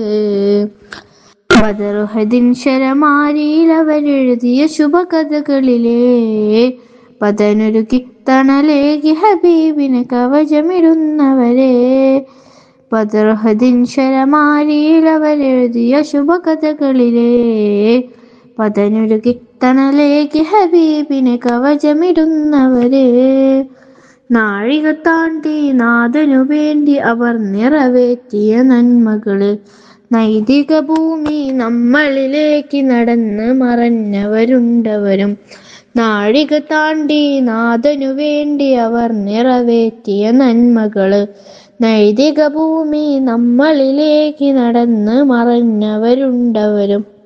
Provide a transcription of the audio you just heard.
ബദറുഹദിൻ ശരമാരിയിൽ അവരെഴുതിയ ശുഭകഥകളിലെ പതനൊരുക്കി തണലേകി ഹബീബിന് കവചമിടുന്നവരെ ബദറുഹദിൻ ശരമാരിയിൽ അവരെഴുതിയ ശുഭകഥകളിലെ പതനൊരുക്കി തണലേകി ഹബീബിന് കവചമിടുന്നവരെ നാഴിക താണ്ടി നാഥനു വേണ്ടി അവർ നിറവേറ്റിയ നന്മകള് നൈതിക ഭൂമി നമ്മളിലേക്ക് നടന്ന് മറഞ്ഞവരുണ്ടവരും നാഴിക താണ്ടി നാഥനു വേണ്ടി അവർ നിറവേറ്റിയ നന്മകള് നൈതിക ഭൂമി നമ്മളിലേക്ക് നടന്ന് മറഞ്ഞവരുണ്ടവരും